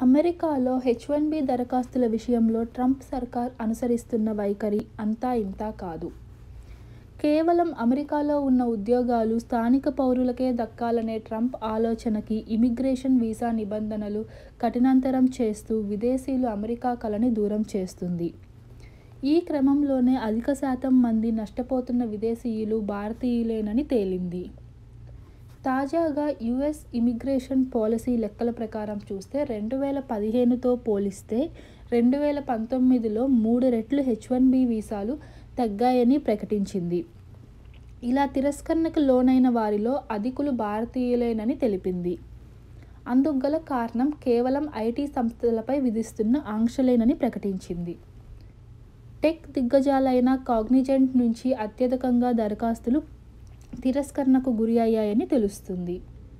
అమెరికాలో H one B దరఖాస్తుల విషయంలో ట్రంప్ సర్కార్ అనుసరిస్తున్న వైఖరి అంతా ఇంతా కాదు. కేవలం అమెరికాలో ఉన్న ఉద్యోగాలు స్థానిక పౌరులకే దక్కాలనే ట్రంప్ ఆలోచనకి ఇమిగ్రేషన్, వీసా నిబంధనలు కఠినతరం చేస్తూ విదేశీయులు అమెరికా కలని దూరం చేస్తుంది. ఈ క్రమంలోనే అధిక శాతం మంది నష్టపోతున్న విదేశీయులు భారతీయులేనని తేలింది. తాజాగా యూఎస్ ఇమిగ్రేషన్ పాలసీ లెక్కల ప్రకారం చూస్తే రెండు వేల పదిహేనుతో పోలిస్తే రెండు వేల పంతొమ్మిదిలో మూడు రెట్లు హెచ్ వన్ బి వీసాలు తగ్గాయని ప్రకటించింది. ఇలా తిరస్కరణకు లోనైన వారిలో అధికులు భారతీయులేనని తెలిపింది. అందుకుగల కారణం కేవలం ఐటీ సంస్థలపై విధిస్తున్న ఆంక్షలేనని ప్రకటించింది. టెక్ దిగ్గజాలైన కాగ్నిజెంట్ నుంచి అత్యధికంగా దరఖాస్తులు తిరస్కరణకు గురి అయ్యాయని తెలుస్తుంది.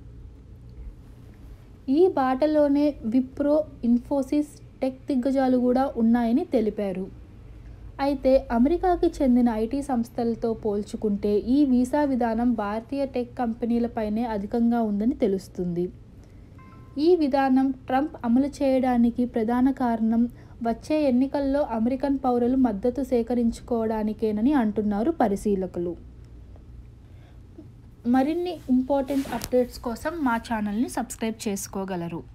ఈ బాటలోనే విప్రో, ఇన్ఫోసిస్ టెక్ దిగ్గజాలు కూడా ఉన్నాయని తెలిపారు. అయితే అమెరికాకి చెందిన ఐటీ సంస్థలతో పోల్చుకుంటే ఈ వీసా విధానం భారతీయ టెక్ కంపెనీలపైనే అధికంగా ఉందని తెలుస్తుంది. ఈ విధానం ట్రంప్ అమలు చేయడానికి ప్రధాన కారణం వచ్చే ఎన్నికల్లో అమెరికన్ పౌరుల మద్దతు సేకరించుకోవడానికేనని అంటున్నారు పరిశీలకులు. మరిన్ని ఇంపార్టెంట్ అప్డేట్స్ కోసం మా ఛానల్ని సబ్స్క్రైబ్ చేసుకోగలరు.